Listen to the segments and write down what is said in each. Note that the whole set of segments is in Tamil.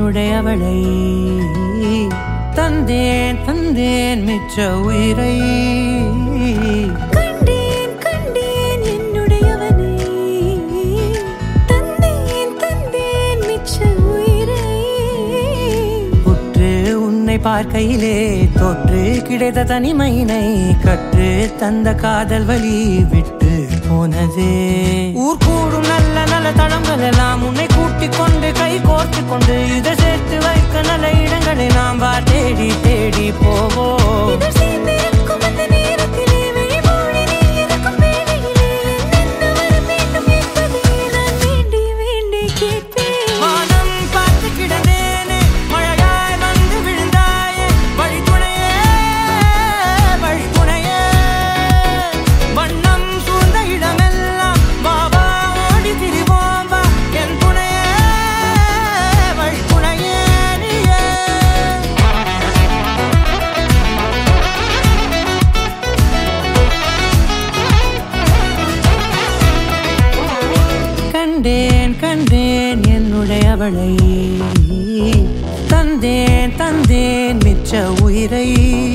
என்னுடையவளை தந்தேன் தந்தேன் மிச்ச உயிரை கண்டேன் கண்டேன் என்னுடையவனை தந்தேன் தந்தேன் மிச்ச உயிரை உற்று உன்னை பார்க்கையிலே தொற்று கிடைத்த தனிமையினை கற்று தந்த காதல் வழி விட்டு போனதே ஊர் கூடும் நல்ல நல்ல தளங்கள் எல்லாம் உன்னை கூட்டிக் கொண்டு கை கோர்த்து கொண்டு இதை சேர்த்து வைக்க நல்ல இடங்களை நாம் வா தேடி தேடி போவோம் இதழ் சேர்ந்திருக்கும் அந்த நேரத்திலே விழிமூடி நீ இருக்கும் வேளையிலே என்னென்ன வர வேண்டும் என்பதை நான் வேண்டி வேண்டி கேட்பேன் வானம் பார்த்து கிடந்தேனே மழையாய் வந்து விழுந்தாயே வழித்துணையே வழித்துணையே வண்ணம் சூழ்ந்த இடமெல்லாம் பாபா ஓடி திரிவோம் வா என் துணையே வழித்துணையே நீயே கண்டேன் கண்டேன் என்னுடையவளை தந்தேன் தந்தேன் மிச்ச உயிரை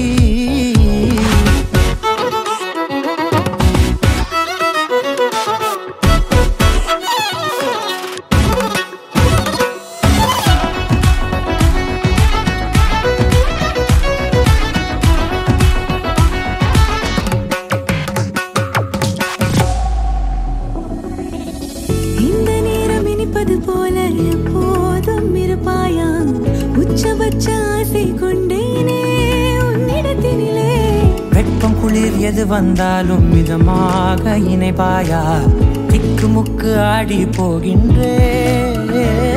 இந்த நேரம் இனிப்பது போல எப்போதும் இருப்பாயா உச்சபட்ச ஆசை கொண்டேனே உன்னிடத்தினிலே வெப்பம் குளிர் எது வந்தாலும் மிதமாக இணைப்பாயா திக்கு முக்கு ஆடி போகின்றே